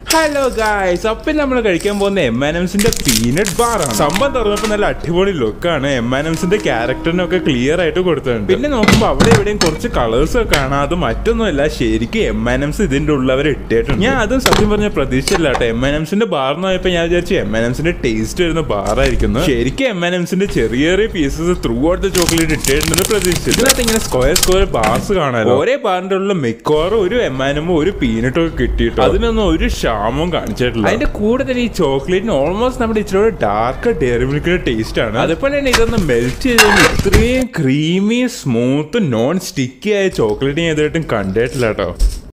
hello guys അപ്പം നമ്മൾ കഴിക്കാൻ പോകുന്ന എം എൻ എംസിന്റെ പീനട്ട് ബാർ ആണ് സംഭവം തുറന്നപ്പോ നല്ല അടിപൊളി ലുക്കാണ് എം എൻ എംസിന്റെ ക്യാരക്ടറിനൊക്കെ ക്ലിയർ ആയിട്ട് കൊടുത്തിട്ടുണ്ട് പിന്നെ നോക്കുമ്പോൾ അവിടെ എവിടെയും കുറച്ച് കളേഴ്സ് ഒക്കെ കാണാം അത് മറ്റൊന്നുമല്ല ശരിക്കും എം എൻ എംസ് ഇതിന്റെ ഉള്ളവരെ ഇട്ടിട്ടുണ്ട് ഞാൻ അതും സത്യം പറഞ്ഞ പ്രതീക്ഷയില്ല കേട്ടോ എം എൻ എംസിന്റെ ബാർ എന്ന് പോയപ്പോ ഞാൻ വിചാരിച്ചു എം എൻ എംസിന്റെ ടേസ്റ്റ് വരുന്ന ബാറായിരിക്കുന്നു ശരിക്കും എം എൻ എംസിന്റെ ചെറിയ ചെറിയ pieces throughout the chocolate ഇട്ടിട്ടുണ്ടെന്ന് പ്രതീക്ഷിച്ചു ഇതിനകത്ത് ഇങ്ങനെ സ്ക്വയർ സ്ക്വയർ ബാർസ് കാണാൻ ഒരേ ബാറിന്റെ ഉള്ള മിക്കവാറും ഒരു എം എനും ഒരു പീനട്ടും ഒക്കെ കിട്ടിയിട്ട് അതിനൊന്നും ഒരു ക്ഷാമവും കാണിച്ചിട്ടില്ല അതിന്റെ കൂടെ തന്നെ ഈ ചോക്ലേറ്റിന് ഓൾമോസ്റ്റ് നമ്മുടെ ഇച്ചിരി ഡാർക്ക് ഡയറി മിൽക്കിന്റെ ടേസ്റ്റ് ആണ് അതുപോലെ തന്നെ ഇതൊന്ന് മെൽറ്റ് ചെയ്ത് ഇത്രയും ക്രീമി സ്മൂത്ത് നോൺ സ്റ്റിക്കി ആയ ചോക്ലേറ്റ് ഞാൻ ഇതായിട്ടും കണ്ടിട്ടില്ല കേട്ടോ